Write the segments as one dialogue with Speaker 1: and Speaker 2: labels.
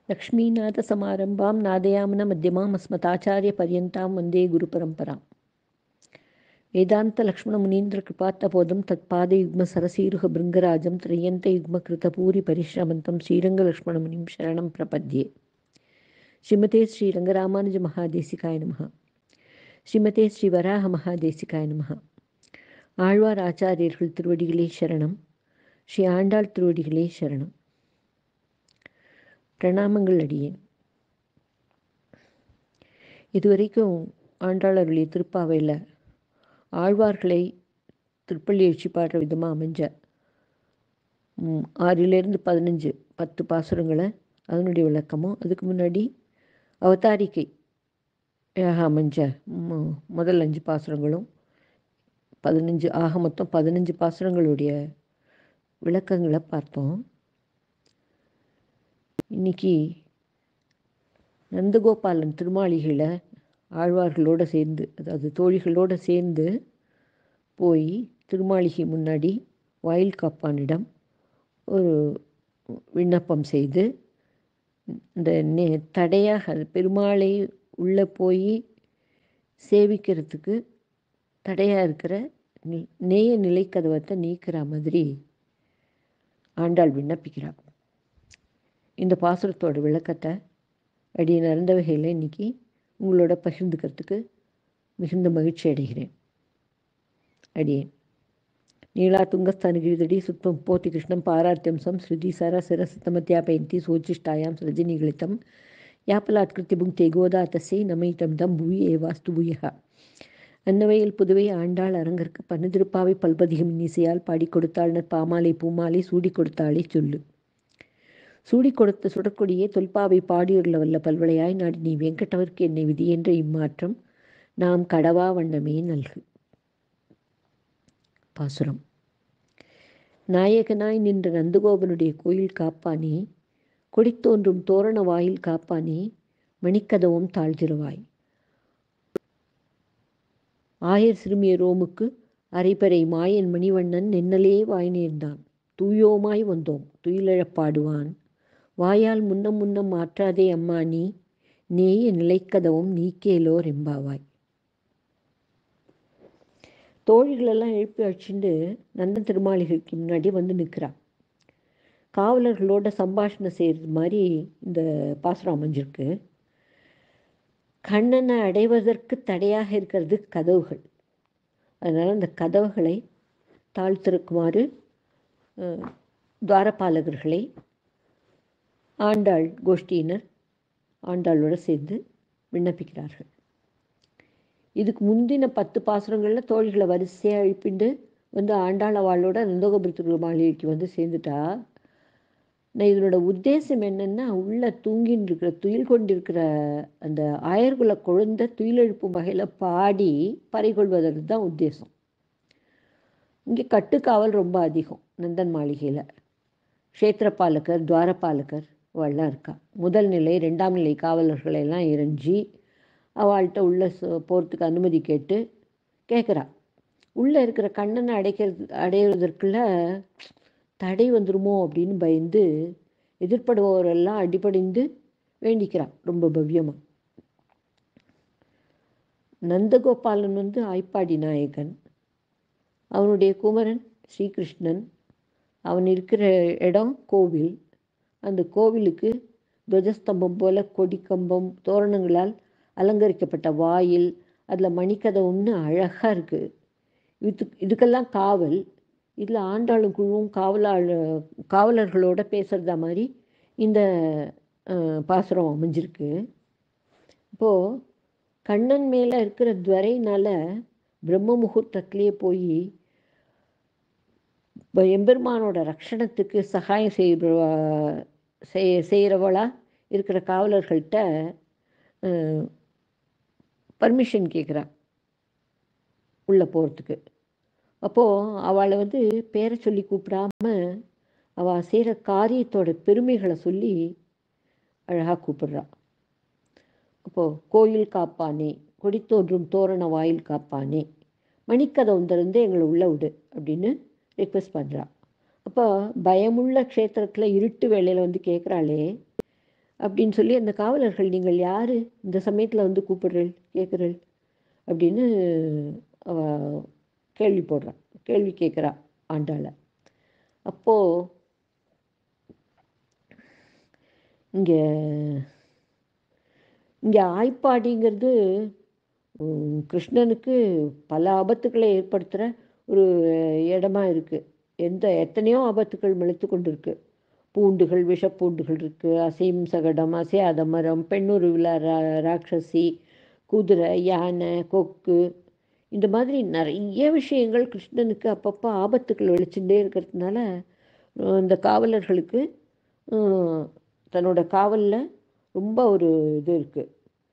Speaker 1: लक्ष्मीनाथसमारम्भां नादयामनमध्यमामस्मताचार्यपर्यन्तां वन्दे गुरुपरम्पराम् वेदान्तलक्ष्मणमुनीन्द्रकृपात्तबोधं तत्पादयुग्मसरसीरुहभृङ्गराजं त्रय्यन्तयुग्मकृतपूरिपरिश्रमन्तं श्रीरङ्गलक्ष्मणमुनिं शरणं प्रपद्ये श्रीमते श्रीरङ्गरामानुजमहादेशिकाय नमः ஸ்ரீமதே ஸ்ரீ வராக மகாதேசிகாய நமக ஆழ்வார் ஆச்சாரியர்கள் திருவடிகளே சரணம் ஸ்ரீ ஆண்டாள் திருவடிகளே சரணம் பிரணாமங்கள் அடியேன் இதுவரைக்கும் ஆண்டாள் அருளிய திருப்பாவையில் ஆழ்வார்களை திருப்பள்ளி எழுச்சி பாடுற விதமாக அமைஞ்ச ஆறிலேருந்து பதினஞ்சு பத்து பாசுரங்களை அதனுடைய விளக்கமும் அதுக்கு முன்னாடி அவதாரிக்கை அமைஞ்ச முதல் அஞ்சு பாசுரங்களும் பதினஞ்சு ஆக மொத்தம் பதினஞ்சு பாசுரங்களுடைய விளக்கங்களை பார்த்தோம் இன்னைக்கு நந்தகோபாலன் திருமாளிகளை ஆழ்வார்களோடு சேர்ந்து அதாவது தோழிகளோடு சேர்ந்து போய் திருமாளிகை முன்னாடி வாயில் காப்பானிடம் ஒரு விண்ணப்பம் செய்து இந்த நே தடையாக பெருமாளை உள்ளே போய் சேவிக்கிறதுக்கு தடையாக இருக்கிற நி நேய நிலைக்கதவத்தை நீக்கிற மாதிரி ஆண்டாள் விண்ணப்பிக்கிறாள் இந்த பாசுரத்தோட விளக்கத்தை அடி நடந்த வகையில் இன்றைக்கி உங்களோட பகிர்ந்துக்கிறதுக்கு மிகுந்த மகிழ்ச்சி அடைகிறேன் அடியேன் நீலா துங்கஸ்தானகிரிதடி சுத்தம் போத்தி கிருஷ்ணம் பாரார்த்தியம்சம் ஸ்ருதி சர சிரசத்தமத்யாபயந்தி சோச்சிஷ்டாயாம் சரஜினிகளித்தம் யாப்பலாத்கிருத்தி புங்கே கோதா தசை நமைத்தம் தம் புவி ஏவாஸ்து புயகா அன்னவையில் புதுவை ஆண்டாள் அரங்கற்கு பன்னதிருப்பாவை பல்பதிகம் இன்னிசையால் பாடி கொடுத்தாள்னர் பாமாலை பூமாலை சூடி கொடுத்தாளே சொல்லு சூடி கொடுத்த சுடற்கொடியே தொல்பாவை பாடியுள்ள வல்ல பல்வளையாய் நாடி நீ வெங்கடவர்க்கு என்னை விதி என்ற இம்மாற்றம் நாம் கடவா வண்ணமே நல்கு பாசுரம் நாயகனாய் நின்ற நந்தகோபனுடைய கோயில் காப்பானே கொடித்தோன்றும் தோரண வாயில் காப்பானே மணிக்கதவும் தாழ்திருவாய் ஆயர் சிறுமிய ரோமுக்கு அரைப்பறை மாயன் மணிவண்ணன் நென்னலே வாய் நேர்ந்தான் தூயோமாய் வந்தோம் துயிலழப் பாடுவான் வாயால் முன்னம் முன்னம் மாற்றாதே அம்மா நீ நேய நிலைக்கதவும் நீக்கேலோர் எம்பாவாய் தோழிகளெல்லாம் எழுப்பி அழிச்சுட்டு நந்தன் திருமாளிகைக்கு முன்னாடி வந்து நிற்கிறான் காவலர்களோட சம்பாஷணை செய்கிறது மாதிரி இந்த பாசுரம் அமைஞ்சிருக்கு கண்ணனை அடைவதற்கு தடையாக இருக்கிறது கதவுகள் அதனால் அந்த கதவுகளை தாழ்த்திருக்குமாறு துவாரபாலகர்களை ஆண்டாள் கோஷ்டியினர் ஆண்டாளோடு சேர்ந்து விண்ணப்பிக்கிறார்கள் இதுக்கு முந்தின பத்து பாசுரங்களில் தோழிகளை வரிசையாக அழிப்பிண்டு வந்து ஆண்டாள் அவளோட நந்தகோபுரத்துக்கு மாளிகைக்கு வந்து சேர்ந்துட்டா நான் இதனோட உத்தேசம் என்னென்னா உள்ளே தூங்கின்னு இருக்கிற துயில் கொண்டிருக்கிற அந்த ஆயர்குல குழந்தை துயிலெழுப்பும் வகையில் பாடி பறிகொள்வதற்கு தான் உத்தேசம் இங்கே கட்டுக்காவல் ரொம்ப அதிகம் நந்தன் மாளிகையில் க்ஷேத்திரபாலகர் துவாரபாலகர் அவள்லாம் இருக்கா முதல் நிலை ரெண்டாம் நிலை காவலர்களை எல்லாம் இறைஞ்சி அவள்கிட்ட உள்ளே போகிறதுக்கு அனுமதி கேட்டு கேட்குறா உள்ளே இருக்கிற கண்ணனை அடைக்கிறது அடையிறதற்குள்ள தடை வந்துருமோ அப்படின்னு பயந்து எதிர்ப்படுபவரெல்லாம் அடிபடிந்து வேண்டிக்கிறான் ரொம்ப பவ்யமாக நந்தகோபாலன் வந்து ஆய்ப்பாடி நாயகன் அவனுடைய குமரன் ஸ்ரீகிருஷ்ணன் அவன் இருக்கிற இடம் கோவில் அந்த கோவிலுக்கு துவஜஸ்தம்பம் போல கொடிக்கம்பம் தோரணங்களால் அலங்கரிக்கப்பட்ட வாயில் அதில் மணிக்கதை ஒன்று அழகாக இருக்குது இது இதுக்கெல்லாம் காவல் இதில் ஆண்டாளும் குழுவும் காவலாள காவலர்களோட பேசுகிறதா மாதிரி இந்த பாசுரம் அமைஞ்சிருக்கு இப்போது கண்ணன் மேலே இருக்கிற துவரைனால் பிரம்ம முகூர்த்தத்திலே போய் எம்பெருமானோட ரக்ஷணத்துக்கு சகாயம் செய்கிற செய் செய்கிறவளா இருக்கிற காவலர்கள்ட்ட பர்மிஷன் கேட்குறா உள்ளே போகிறதுக்கு அப்போது அவளை வந்து பேரை சொல்லி கூப்பிடாம அவள் செய்கிற காரியத்தோட பெருமைகளை சொல்லி அழகாக கூப்பிடுறா அப்போது கோயில் காப்பானே கொடித்தோன்றும் தோரண வாயில் காப்பானே மணிக்கதவு திறந்து எங்களை உள்ளே விடு அப்படின்னு ரிக்வெஸ்ட் பண்ணுறா அப்போ பயமுள்ள க்ஷேத்திரத்தில் இருட்டு வேளையில் வந்து கேட்குறாளே அப்படின்னு சொல்லி அந்த காவலர்கள் நீங்கள் யார் இந்த சமயத்தில் வந்து கூப்பிடுறீள் கேட்குறீள் அப்படின்னு அவ கேள்வி போடுறான் கேள்வி கேட்குறா ஆண்டாள அப்போது இங்கே இங்கே ஆய்ப்பாடிங்கிறது உம், கிருஷ்ணனுக்கு பல ஆபத்துக்களை ஏற்படுத்துகிற ஒரு இடமா இருக்குது எந்த எத்தனையோ ஆபத்துக்கள் முளைத்து கொண்டு இருக்கு பூண்டுகள் விஷப்பூண்டுகள் இருக்குது அசையும் சகடம் அசையாத மரம் பெண்ணுருவில ரா ராட்சசி குதிரை யானை கொக்கு இந்த மாதிரி நிறைய விஷயங்கள் கிருஷ்ணனுக்கு அப்பப்போ ஆபத்துக்கள் வெளிச்சுட்டே இருக்கிறதுனால அஹ், இந்த காவலர்களுக்கு அஹ், தன்னோட காவலில் ரொம்ப ஒரு இது இருக்குது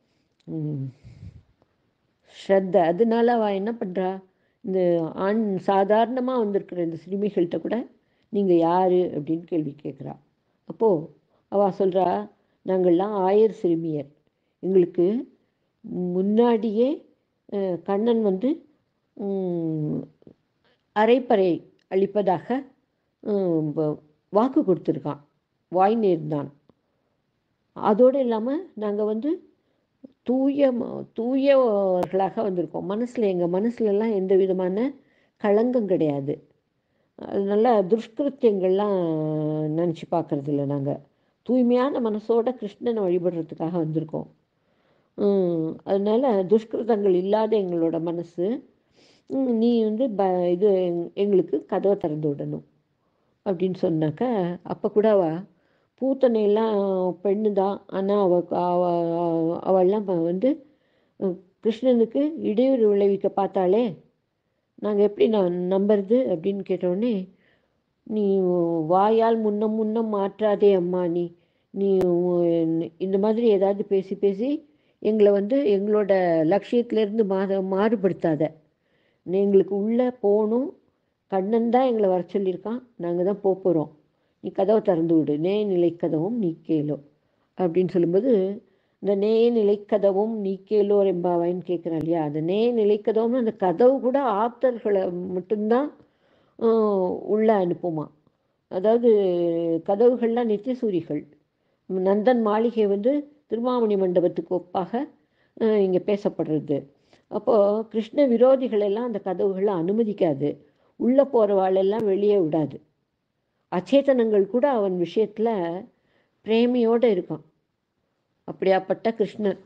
Speaker 1: ஸ்ரத்த அதனால அவள் என்ன பண்ணுறா இந்த ஆண் சாதாரணமாக வந்திருக்கிற இந்த சிறுமிகள்கிட்ட கூட நீங்கள் யார் அப்படின்னு கேள்வி கேட்குறா அப்போது அவள் சொல்கிறா நாங்கள்லாம் ஆயர் சிறுமியர் எங்களுக்கு முன்னாடியே அஹ், கண்ணன் வந்து உம், அரைப்பறை அளிப்பதாக உம், வ- வாக்கு கொடுத்துருக்கான் வாய் நேர்ந்தான் அதோடு இல்லாமல் நாங்கள் வந்து தூய ம- தூயவர்களாக வந்திருக்கோம் மனசில் எங்கள் மனசுலலாம் எந்த விதமான களங்கம் கிடையாது அதனால துஷ்கிருத்தியங்கள்லாம் நினச்சி பார்க்கறது இல்லை நாங்கள் தூய்மையான மனசோட கிருஷ்ணனை வழிபடுறதுக்காக வந்திருக்கோம் உம், அதனால துஷ்கிருதங்கள் இல்லாத எங்களோட மனசு உம், நீ வந்து ப இது எங்- எங்களுக்கு கதவை திறந்து விடணும் அப்படின்னு சொன்னாக்க அப்போ கூட அவ பூத்தனையெல்லாம் பெண்ணு தான் ஆனால் அவ அவ அவள்லாம் ப- வந்து அஹ், கிருஷ்ணனுக்கு இடையூறு விளைவிக்க பார்த்தாளே நாங்கள் எப்படி நான் நம்புறது அப்படின்னு கேட்டோடனே நீ வாயால் முன்னம் முன்னம் மாற்றாதே அம்மா நீ நீ உ- இந்த மாதிரி ஏதாவது பேசி பேசி எங்களை வந்து எங்களோட லட்சியத்திலேருந்து மா மாறுபடுத்தாத நீ எங்களுக்கு உள்ளே போகணும் கண்ணன் தான் எங்களை வர சொல்லியிருக்கான் நாங்கள் தான் போக போகிறோம் நீ கதவை திறந்து விடு நே நிலை கதவும் நீ கேளோ அப்படின்னு சொல்லும்போது இந்த நே நிலை கதவும் நீ கேளோ ரெம்பாவாயின்னு கேட்குறேன் இல்லையா அந்த நே நிலை கதவும் அந்த கதவு கூட ஆப்தர்களை மட்டும்தான் ஆஹ், உள்ள அனுப்புமா அதாவது கதவுகள்லாம் நித்தியசூரிகள் நந்தன் மாளிகை வந்து திருமாமணி மண்டபத்துக்கு ஒப்பாக இங்கே பேசப்படுறது அப்போது கிருஷ்ண விரோதிகள் எல்லாம் அந்த கதவுகளை அனுமதிக்காது உள்ளே போகிறவாளெல்லாம் வெளியே விடாது அச்சேதனங்கள் கூட அவன் விஷயத்தில் பிரேமையோடு இருக்கான் அப்படியாப்பட்ட கிருஷ்ணன்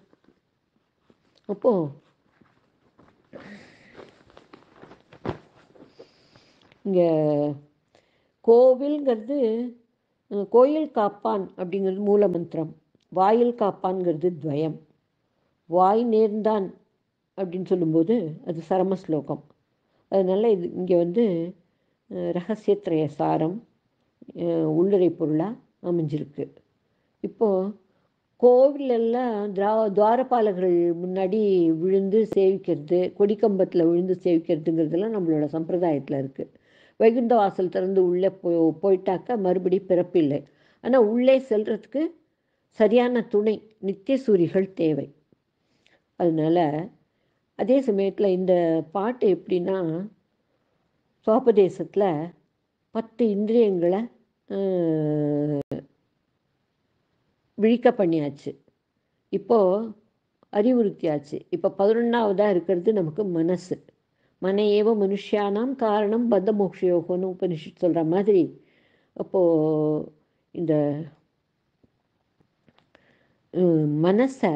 Speaker 1: அப்போ இங்கே கோவில்ங்கிறது அஹ், கோயில் காப்பான் அப்படிங்கிறது மூல மந்திரம் வாயில் காப்பான்ங்கிறது துவயம் வாய் நேர்ந்தான் அப்படின்னு சொல்லும்போது அது சரம ஸ்லோகம் அதனால இது இங்கே வந்து அஹ், ரகசியத்திரய சாரம் அஹ், உள்ளுரை பொருளாக அமைஞ்சிருக்கு இப்போது கோவிலெல்லாம் திரா துவாரபாலகர்கள் முன்னாடி விழுந்து சேவிக்கிறது கொடிக்கம்பத்தில் விழுந்து சேவிக்கிறதுங்கிறதெல்லாம் நம்மளோட சம்பிரதாயத்தில் இருக்குது வைகுண்ட வாசல் திறந்து உள்ளே போ போயிட்டாக்கா மறுபடி பிறப்பில்லை ஆனால் உள்ளே செல்றதுக்கு சரியான துணை நித்திய சூரிகள் தேவை அதனால் அதே சமயத்தில் இந்த பாட்டு எப்படின்னா சுவாபதேசத்தில் பத்து இந்திரியங்களை ஆஹ், விழிக்க பண்ணியாச்சு இப்போது அறிவுறுத்தியாச்சு இப்போ பதினொன்றாவதாக இருக்கிறது நமக்கு மனசு மன ஏவ மனுஷியானாம் காரணம் பந்த மோக்ஷயோகம்னு உபனிஷத் சொல்கிற மாதிரி அப்போது இந்த மனசை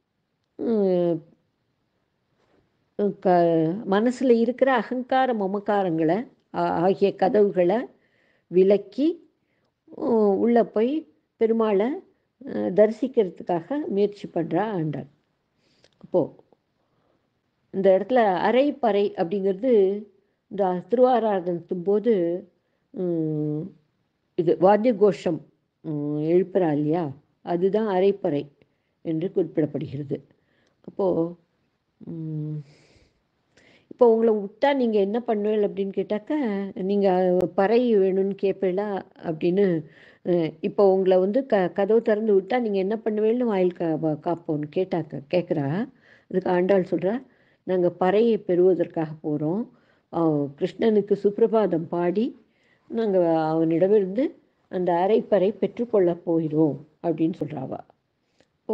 Speaker 1: க மனசில் இருக்கிற அகங்கார மமக்காரங்களை ஆ- ஆகிய கதவுகளை விலக்கி உம், உள்ளே போய் பெருமாளை அஹ், தரிசிக்கிறதுக்காக முயற்சி பண்ணுறா ஆண்டாள் அப்போது இந்த இடத்துல அரை பறை அப்படிங்கிறது இந்த திருவாராதனத்தும் போது உம், இது வாத்திய கோஷம் உம், எழுப்புறா இல்லையா அதுதான் அரைப்பறை என்று குறிப்பிடப்படுகிறது அப்போது இப்போ உங்களை விட்டா நீங்கள் என்ன பண்ணுவீள் அப்படின்னு கேட்டாக்கா நீங்கள் பறை வேணும்னு கேட்பீங்களா அப்படின்னு அஹ், இப்போ உங்களை வந்து க கதவு திறந்து விட்டா நீங்கள் என்ன பண்ணுவீள்னு வாயில் கா வா- காப்போன்னு கேட்டாக்க கேட்குறா அதுக்கு ஆண்டாள் சொல்கிறா நாங்கள் பறையை பெறுவதற்காக போகிறோம் கிருஷ்ணனுக்கு சுப்பிரபாதம் பாடி நாங்கள் அவனிடமிருந்து அந்த அரைப்பறை பெற்றுக்கொள்ளப் போகிறோம் அப்படின்னு சொல்கிறாவா ஓ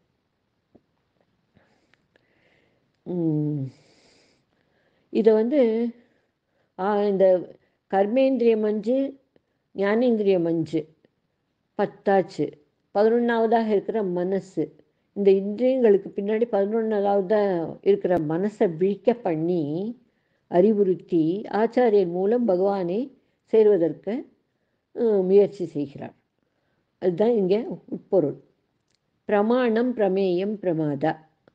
Speaker 1: இதை வந்து இந்த கர்மேந்திரியம் அஞ்சு ஞானேந்திரியம் அஞ்சு பத்தாச்சு பதினொன்றாவதாக இருக்கிற மனசு இந்த இந்திரியங்களுக்கு பின்னாடி பதினொன்றாவதாக இருக்கிற மனசை விழிக்க பண்ணி அறிவுறுத்தி ஆச்சாரியர் மூலம் பகவானை சேர்வதற்கு முயற்சி செய்கிறார் அதுதான் இங்கே உட்பொருள் பிரமாணம் பிரமேயம் பிரமாதா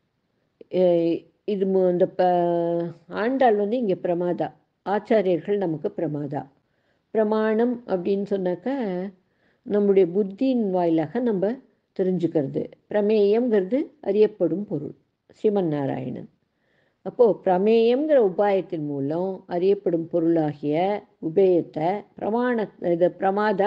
Speaker 1: இது இந்த ப ஆண்டாள் வந்து இங்கே பிரமாதா ஆச்சாரியர்கள் நமக்கு பிரமாதா பிரமாணம் அப்படின்னு சொன்னாக்க நம்முடைய புத்தியின் வாயிலாக நம்ம தெரிஞ்சுக்கிறது பிரமேயம்ங்கிறது அறியப்படும் பொருள் ஸ்ரீமன் நாராயணன் அப்போது பிரமேயங்கிற உபாயத்தின் மூலம் அறியப்படும் பொருளாகிய உபேயத்தை பிரமாண இது பிரமாதா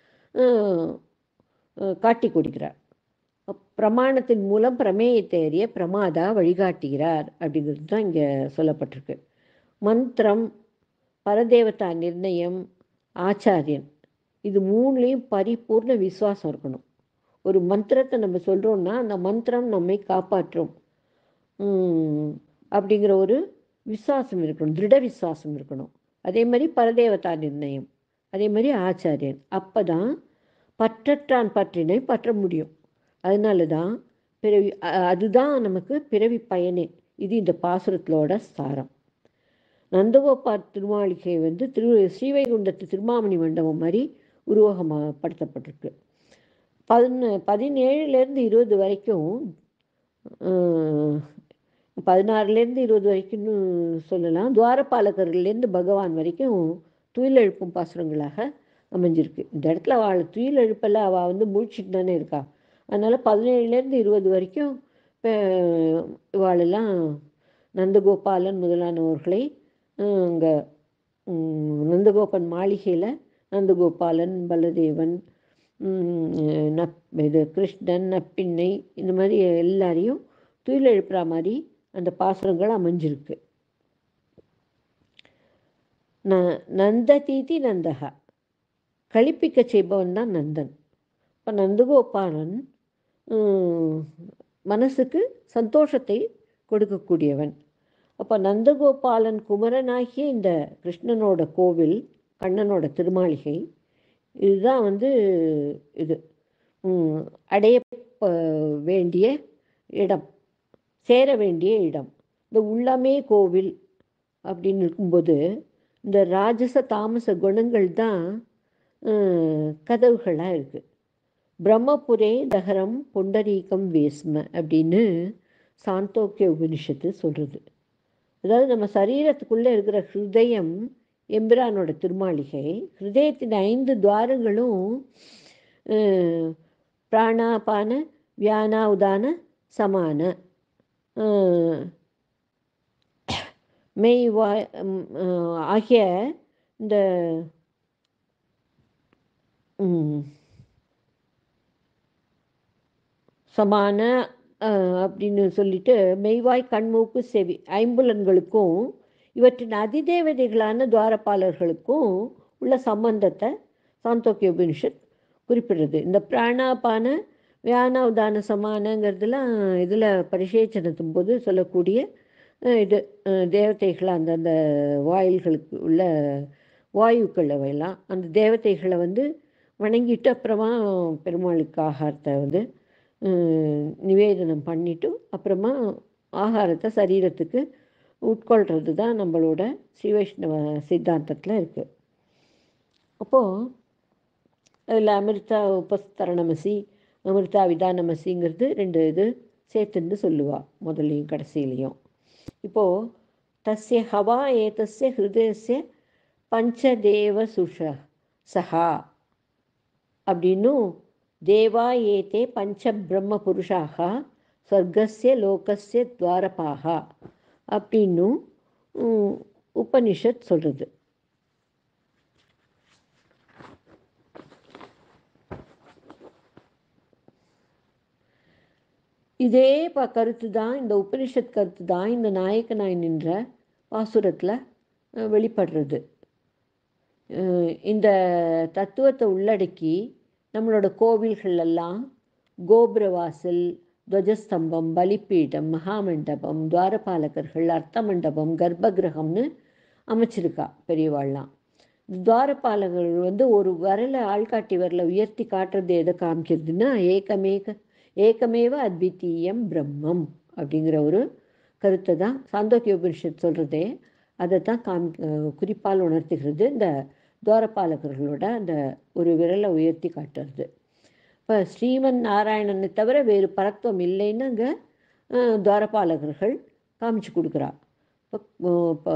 Speaker 1: காட்டி கொடுக்கிறார் பிரமாணத்தின் மூலம் பிரமேயத்தை அறிய பிரமாதா வழிகாட்டுகிறார் அப்படிங்கிறது தான் இங்கே சொல்லப்பட்டிருக்கு மந்திரம் பரதேவதா நிர்ணயம் ஆச்சாரியன் இது மூணுலேயும் பரிபூர்ண விசுவாசம் இருக்கணும் ஒரு மந்திரத்தை நம்ம சொல்கிறோம்னா அந்த மந்திரம் நம்மை காப்பாற்றும் அப்படிங்கிற ஒரு விசுவாசம் இருக்கணும் திருட விசுவாசம் இருக்கணும் அதே மாதிரி பரதேவதா நிர்ணயம் அதே மாதிரி ஆச்சாரியன் அப்போ தான் பற்றற்றான் பற்றினை பற்ற முடியும் அதனால தான் பிறவி அதுதான் நமக்கு பிறவி பயனே இது இந்த பாசுரத்தோட சாரம் நந்தகோபால் திருமாளிகை வந்து திரு ஸ்ரீவைகுண்டத்து திருமாமணி மண்டபம் மாதிரி உருவகப்படுத்தப்பட்டிருக்கு பதின பதினேழுலேருந்து இருபது வரைக்கும் பதினாறுலேருந்து இருபது வரைக்கும்னு சொல்லலாம் துவாரபாலகர்லேருந்து பகவான் வரைக்கும் துயில் எழுப்பும் பாசுரங்களாக அமைஞ்சிருக்கு இந்த இடத்துல அவள் துயில் எழுப்பல அவள் வந்து முழிச்சிட்டு தானே இருக்கா அதனால் பதினேழுலேருந்து இருபது வரைக்கும் இவாளெல்லாம் நந்தகோபாலன் முதலானவர்களை அங்கே நந்தகோபன் மாளிகையில் நந்தகோபாலன் பலதேவன் நப் இது கிருஷ்ணன் நப்பிண்ணை இந்த மாதிரி எல்லாரையும் துயில் எழுப்புற மாதிரி அந்த பாசுரங்கள் அமைஞ்சிருக்கு ந நந்ததீதி நந்தகா கழிப்பிக்க செய்பவன் தான் நந்தன் இப்போ நந்தகோபாலன் மனசுக்கு சந்தோஷத்தை கொடுக்கக்கூடியவன் அப்போ நந்தகோபாலன் குமரனாகிய இந்த கிருஷ்ணனோட கோவில் கண்ணனோட திருமாளிகை இதுதான் வந்து இது அடைய வேண்டிய இடம் சேர வேண்டிய இடம் இந்த உள்ளமே கோவில் அப்படின்னு இருக்கும்போது இந்த ராஜச தாமச குணங்கள் தான் கதவுகளாக இருக்குது பிரம்மபுரே தகரம் பொண்டரீகம் வேஸ்ம அப்படின்னு சாந்தோக்கிய உபனிஷத்து சொல்கிறது அதாவது நம்ம சரீரத்துக்குள்ளே இருக்கிற ஹிருதயம் எம்பிரானோட திருமாளிகை ஹிருதயத்தின் ஐந்து துவாரங்களும் பிராணாபான வியானா உதான சமான மெய் வாய் ஆகிய இந்த சமான அப்படின்னு சொல்லிட்டு மெய்வாய் கண்மூக்கு செவி ஐம்புலன்களுக்கும் இவற்றின் அதிதேவதைகளான துவாரபாலர்களுக்கும் உள்ள சம்பந்தத்தை சாந்தோக்கிய உபனிஷத் குறிப்பிடுறது இந்த பிராணாபான வியானாவதான சமானங்கிறதுலாம் இதில் பரிசேச்சனத்தும் போது சொல்லக்கூடிய இது தேவதைகள் அந்தந்த வாயில்களுக்கு உள்ள வாயுக்கள் அவையெல்லாம் அந்த தேவதைகளை வந்து வணங்கிட்டு அப்புறமா பெருமாளுக்கு ஆகாரத்தை வந்து நிவேதனம் பண்ணிவிட்டு அப்புறமா ஆகாரத்தை சரீரத்துக்கு உட்கொள்கிறது தான் நம்மளோட ஸ்ரீ வைஷ்ணவ சித்தாந்தத்தில் இருக்குது அப்போது அதில் அமிர்தா உபஸ்தரணமசி அமிர்தா விதானமசிங்கிறது ரெண்டு இது சேர்த்துன்னு சொல்லுவா முதல்லையும் கடைசியிலையும் இப்போது தஸ்ய ஹவா ஏதஸ்ய ஹிருதயஸ்ய பஞ்சதேவ சுஷ சஹா அப்படின்னும் தேவா ஏதே பஞ்ச பிரம்ம புருஷாக ஸ்வர்கஸ்ய லோகஸ்ய துவாரபாக அப்படின்னும் உபனிஷத் சொல்கிறது இதே ப கருத்து தான் இந்த உபனிஷத் கருத்து தான் இந்த நாயக்கனாய் நின்ற பாசுரத்தில் வெளிப்படுறது இந்த தத்துவத்தை உள்ளடக்கி நம்மளோட கோவில்கள் எல்லாம் கோபுரவாசல் துவஜஸ்தம்பம் பலிப்பீடம் மகாமண்டபம் துவாரபாலகர்கள் அர்த்த மண்டபம் கர்ப்பகிரகம்னு அமைச்சிருக்கா பெரியவாள்லாம் துவாரபாலகர் வந்து ஒரு வரல ஆள்காட்டி வரல உயர்த்தி காட்டுறது எதை காமிக்கிறதுன்னா ஏகமேக ஏகமேவ அத்வித்தீயம் பிரம்மம் அப்படிங்கிற ஒரு கருத்தை தான் சாந்தோக்கிய உபனிஷத் சொல்கிறதே அதை தான் காமி குறிப்பால் உணர்த்துகிறது இந்த துவாரபாலகர்களோட அந்த ஒரு விரலை உயர்த்தி காட்டுறது இப்போ ஸ்ரீமன் நாராயணனை தவிர வேறு பரத்துவம் இல்லைன்னு அங்கே துவாரபாலகர்கள் காமிச்சு கொடுக்குறா இப்போ இப்போ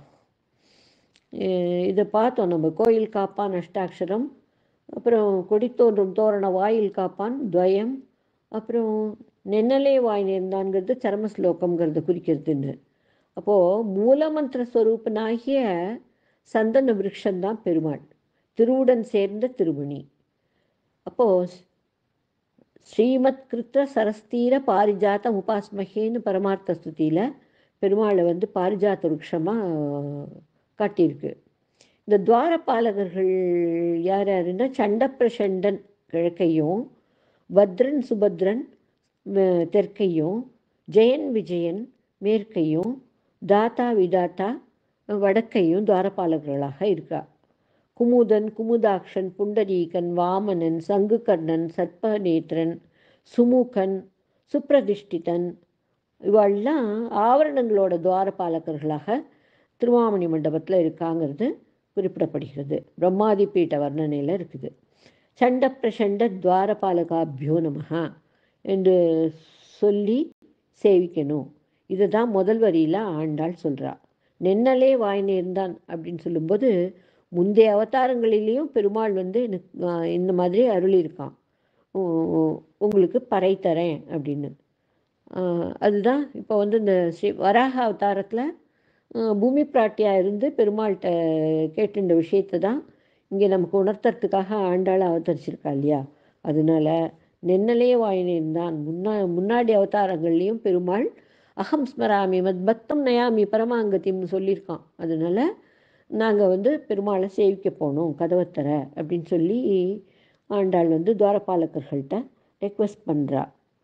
Speaker 1: இதை பார்த்தோம் நம்ம கோயில் காப்பான் அஷ்டாட்சரம் அப்புறம் கொடி தோன்றும் தோரண வாயில் காப்பான் துவயம் அப்புறம் நென்னலே வாய் நேர்ந்தான்ங்கிறது சரம ஸ்லோகம்ங்கிறத குறிக்கிறதுன்னு அப்போது மூலமந்திர ஸ்வரூபனாகிய சந்தன விருட்சந்தான் பெருமாள் திருவுடன் சேர்ந்த திருமணி அப்போது ஸ்ரீமத் கிருத்த சரஸ்தீர பாரிஜாத்த உபாஸ்மகேன்னு பரமார்த்த ஸ்துதியில் பெருமாளை வந்து பாரிஜாத்த விருட்சமாக காட்டியிருக்கு இந்த துவாரபாலகர்கள் யார் யாருன்னா சண்டப்பிரசண்டன் கிழக்கையும் பத்ரன் சுபத்ரன் தெற்கையும் ஜெயன் விஜயன் மேற்கையும் தாத்தா விதாத்தா வடக்கையும் துவாரபாலகர்களாக இருக்கா குமுதன் குமுதாக்ஷன் புண்டரீகன் வாமனன் சங்குகர்ணன் சர்ப்பநேத்திரன் சுமுகன் சுப்ரதிஷ்டிதன் இவெல்லாம் ஆவரணங்களோட துவாரபாலகர்களாக திருவாமணி மண்டபத்தில் இருக்காங்கிறது குறிப்பிடப்படுகிறது பிரம்மாதி பீட்ட வர்ணனையில் இருக்குது சண்ட பிரசண்ட துவாரபாலகாபியோ நமகா என்று சொல்லி சேவிக்கணும் இதை தான் முதல் வரியில் ஆண்டாள் சொல்கிறா நென்னலே வாய் நேர்ந்தான் அப்படின்னு சொல்லும்போது முந்தைய அவதாரங்களிலேயும் பெருமாள் வந்து எனக்கு இந்த மாதிரி அருளியிருக்கான் உங்களுக்கு பறை தரேன் அப்படின்னு அதுதான் இப்போ வந்து இந்த ஸ்ரீ வராக அவதாரத்தில் பூமி பிராட்டியாக இருந்து பெருமாள்கிட்ட கேட்டு இந்த விஷயத்தை தான் இங்கே நமக்கு உணர்த்துறதுக்காக ஆண்டாள் அவதரிச்சிருக்கா இல்லையா அதனால நென்னலே வாயினேன் முன்னா முன்னாடி அவதாரங்கள்லேயும் பெருமாள் அகம் ஸ்மராமி மத் பக்தம் நயாமி பரமாங்கத்தின்னு சொல்லியிருக்கான் அதனால நாங்கள் வந்து பெருமாளை சேவிக்க போனோம் கதவத்தர அப்படின்னு சொல்லி ஆண்டாள் வந்து துவாரபாலகர்கள்ட்ட ரெக்வஸ்ட் பண்ணுறா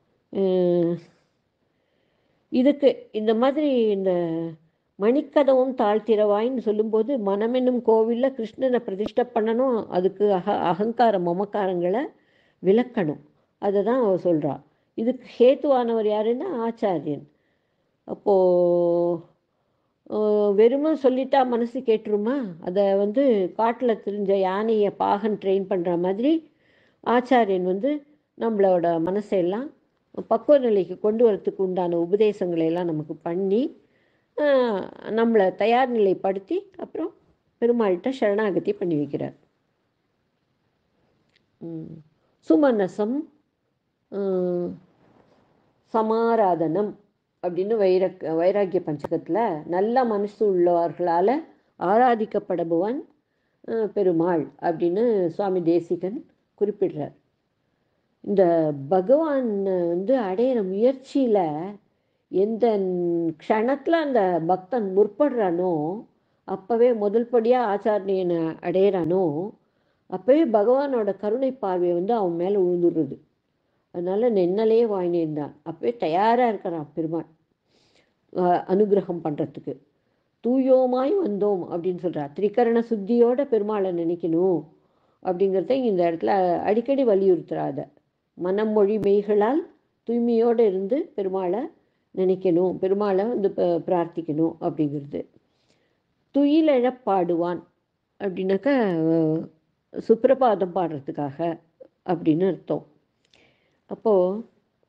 Speaker 1: இதுக்கு இந்த மாதிரி இந்த மணிக்கதவும் தாழ்த்திரவாயின்னு சொல்லும்போது மனமென்னும் கோவிலில் கிருஷ்ணனை பிரதிஷ்டை பண்ணணும் அதுக்கு அக அகங்கார மமக்காரங்களை விளக்கணும் அதை தான் அவ சொல்கிறா இதுக்கு ஹேத்துவானவர் யாருன்னா ஆச்சாரியன் அப்போது வெறுமை சொல்லிட்டா மனசு கேட்டுருமா அதை வந்து காட்டில் தெரிஞ்ச யானையை பாகன் ட்ரெயின் பண்ணுற மாதிரி ஆச்சாரியன் வந்து நம்மளோட மனசையெல்லாம் பக்குவ நிலைக்கு கொண்டு வரத்துக்கு உண்டான உபதேசங்களை எல்லாம் நமக்கு பண்ணி நம்மளை தயார் நிலைப்படுத்தி அப்புறம் பெருமாள்கிட்ட சரணாகதி பண்ணி வைக்கிறார் சுமனசம் சமாராதனம் அப்படின்னு வைரக் வைராக்கிய பஞ்சகத்தில் நல்ல மனசு உள்ளவர்களால் ஆராதிக்கப்படுபவன் பெருமாள் அப்படின்னு சுவாமி தேசிகன் குறிப்பிடுறார் இந்த பகவான் வந்து அடையிற முயற்சியில் எந்த க்ஷணத்தில் அந்த பக்தன் முற்படுறானோ அப்போவே முதல் படியாக ஆச்சாரியனை அடையிறானோ அப்போவே பகவானோட கருணை பார்வை வந்து அவன் மேலே விழுந்துடுறது அதனால் நென்னலே வாங்கினேன் அப்போவே தயாராக இருக்கிறான் பெருமாள் அனுகிரகம் பண்ணுறதுக்கு தூயோமாய் வந்தோம் அப்படின்னு சொல்கிறார் திரிகரண சுத்தியோட பெருமாளை நினைக்கணும் அப்படிங்கிறத இந்த இடத்துல அடிக்கடி வலியுறுத்துறாத மனம் மொழி மெய்களால் தூய்மையோடு இருந்து பெருமாளை நினைக்கணும் பெருமாளை வந்து பிரார்த்திக்கணும் அப்படிங்கிறது துயிலழப் பாடுவான் அப்படின்னாக்கா சுப்பிரபாதம் பாடுறதுக்காக அப்படின்னு அர்த்தம் அப்போது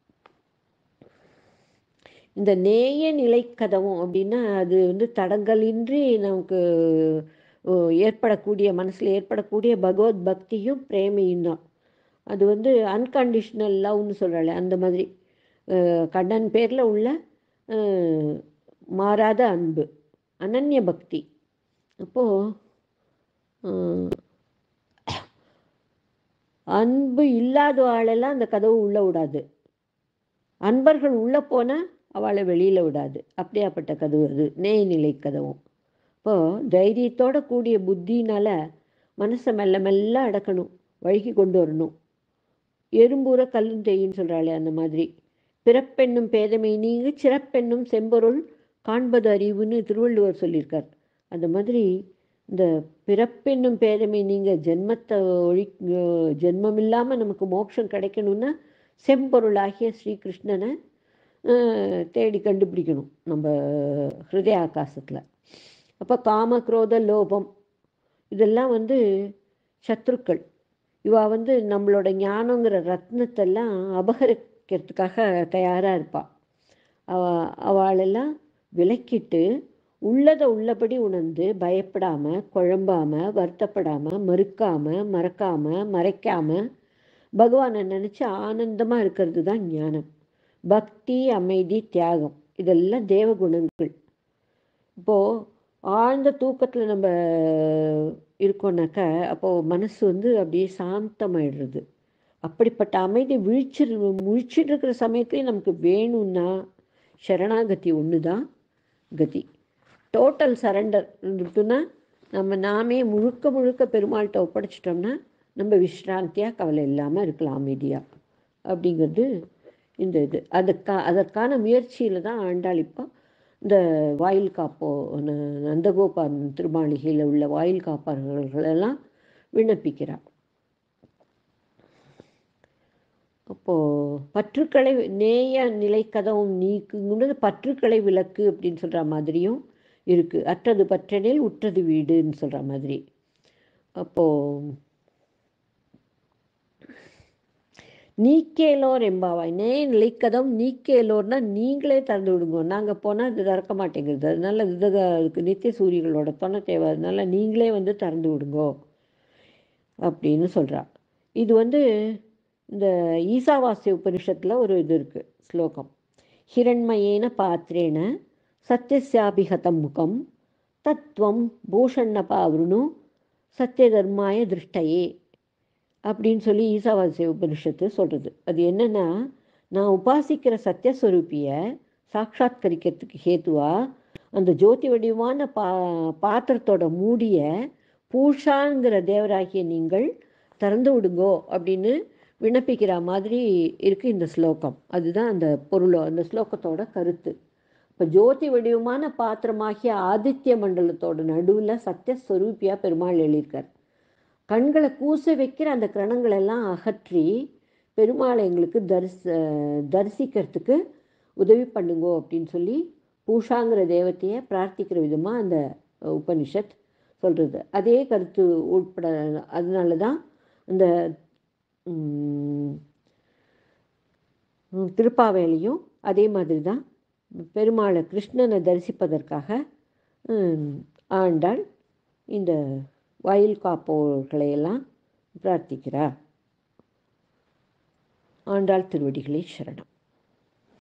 Speaker 1: இந்த நேய நிலைக்கதவும் அப்படின்னா அது வந்து தடங்கலின்றி நமக்கு ஏற்படக்கூடிய மனசில் ஏற்படக்கூடிய பகவத் பக்தியும் பிரேமையும் தான் அது வந்து அன்கண்டிஷ்னல் லவ்னு சொல்கிறாள் அந்த மாதிரி கண்ணன் பேரில் உள்ள மாறாத அன்பு அனன்ய பக்தி அப்போது அன்பு இல்லாத ஆளெல்லாம் அந்த கதவு உள்ளே விடாது அன்பர்கள் உள்ளே போனால் அவளை வெளியில் விடாது அப்படியாப்பட்ட கதவு அது நேய்நிலை கதவும் இப்போது தைரியத்தோட கூடிய புத்தினால் மனசை மெல்ல மெல்ல அடக்கணும் வழுகி கொண்டு வரணும் எறும்பூர கல்லும் தேயின்னு சொல்கிறாளே அந்த மாதிரி பிறப்பெண்ணும் பேதமை நீங்க சிறப்பெண்ணும் செம்பொருள் காண்பது அறிவுன்னு திருவள்ளுவர் சொல்லியிருக்கார் அந்த மாதிரி இந்த பிறப்பென்னும் பேதமை நீங்கள் ஜென்மத்தை ஒழி ஜென்மம் இல்லாமல் நமக்கு மோட்சம் கிடைக்கணும்னா செம்பொருளாகிய ஸ்ரீகிருஷ்ணனை அஹ், தேடி கண்டுபிடிக்கணும் நம்ம ஹிருதய ஆகாசத்தில் அப்போ காம குரோத லோபம் இதெல்லாம் வந்து சத்ருக்கள் இவா வந்து நம்மளோட ஞானங்கிற ரத்னத்தெல்லாம் அபகரிக்கிறதுக்காக தயாராக இருப்பாள் அவ அவளெல்லாம் விலக்கிட்டு உள்ளதை உள்ளபடி உணர்ந்து பயப்படாம குழம்பாம வருத்தப்படாம மறுக்காம மறக்காம மறைக்காம பகவானை நினச்சி ஆனந்தமாக இருக்கிறது தான் ஞானம் பக்தி அமைதி தியாகம் இதெல்லாம் தேவ குணங்கள் இப்போது ஆழ்ந்த தூக்கத்தில் நம்ம இருக்கோம்னாக்கா அப்போது மனசு வந்து அப்படியே சாந்தமாயிடுறது அப்படிப்பட்ட அமைதி விழிச்சிரு முழிச்சிட்டு இருக்கிற சமயத்துலேயும் நமக்கு வேணும்னா சரணாகதி ஒன்று தான் கதி டோட்டல் சரண்டர் இருந்துட்டுன்னா நம்ம நாமே முழுக்க முழுக்க பெருமாள்கிட்ட ஒப்படைச்சிட்டோம்னா நம்ம விஸ்ராந்தியாக கவலை இல்லாமல் இருக்கலாம் அமைதியாக அப்படிங்கிறது இந்த இது அதுக்கா அதற்கான முயற்சியில் தான் ஆண்டாள் இப்போ இந்த வாயில் காப்போ ந- நந்தகோபால் திருமாளிகையில் உள்ள வாயில் காப்பாளர்களெல்லாம் விண்ணப்பிக்கிறார் அப்போது பற்றுக்களை நேய நிலை கதவும் நீக்குங்கிறது பற்றுக்களை விளக்கு அப்படின்னு சொல்கிற மாதிரியும் இருக்குது அற்றது பற்றனில் உற்றது வீடுன்னு சொல்கிற மாதிரி அப்போது நீக்கேலோர் எம்பாவாய் நே நிலைக்கதம் நீக்கேலோர்னா நீங்களே திறந்து விடுங்க நாங்கள் போனால் இது திறக்க மாட்டேங்கிறது அதனால இது அதுக்கு நித்திய சூரியர்களோட துணை தேவை அதனால நீங்களே வந்து திறந்து விடுங்கோ அப்படின்னு சொல்கிறா இது வந்து இந்த ஈசாவாசிய உபனிஷத்தில் ஒரு இது இருக்குது ஸ்லோகம் ஹிரண்மயேன பாத்திரேன சத்யசாபிகதம் முகம் தத்துவம் பூஷண்ணபாவருணு சத்யதர்மாய திருஷ்டையே அப்படின்னு சொல்லி ஈசாவாசிய உபனிஷத்து சொல்கிறது அது என்னன்னா நான் உபாசிக்கிற சத்யஸ்வரூபியை சாட்சாத்கரிக்கிறதுக்கு ஹேத்துவா அந்த ஜோதி வடிவான பா பாத்திரத்தோட மூடிய பூஷாங்கிற தேவராகிய நீங்கள் திறந்து விடுங்கோ அப்படின்னு விண்ணப்பிக்கிற மாதிரி இருக்குது இந்த ஸ்லோகம் அதுதான் அந்த பொருளோ அந்த ஸ்லோகத்தோட கருத்து இப்போ ஜோதி வடிவமான பாத்திரமாகிய ஆதித்ய மண்டலத்தோட நடுவில் சத்யஸ்வரூபியாக பெருமாள் எழுதியிருக்கார் கண்களை கூச வைக்கிற அந்த கிரணங்களெல்லாம் அகற்றி பெருமாளை எங்களுக்கு தரிச தரிசிக்கிறதுக்கு உதவி பண்ணுங்கோ அப்படின்னு சொல்லி பூஷாங்கிற தேவத்தையை பிரார்த்திக்கிற விதமாக அந்த உபனிஷத் சொல்கிறது அதே கருத்து உட்பட அதனால தான் இந்த ம், ம், திருப்பாவேலையும் அதே மாதிரி தான் பெருமாளை கிருஷ்ணனை தரிசிப்பதற்காக ம், ஆண்டாள் இந்த வாயில் காப்போர்களை எல்லாம் பிரார்த்திக்கிறார் ஆண்டாள் திருவடிகளை சரணம்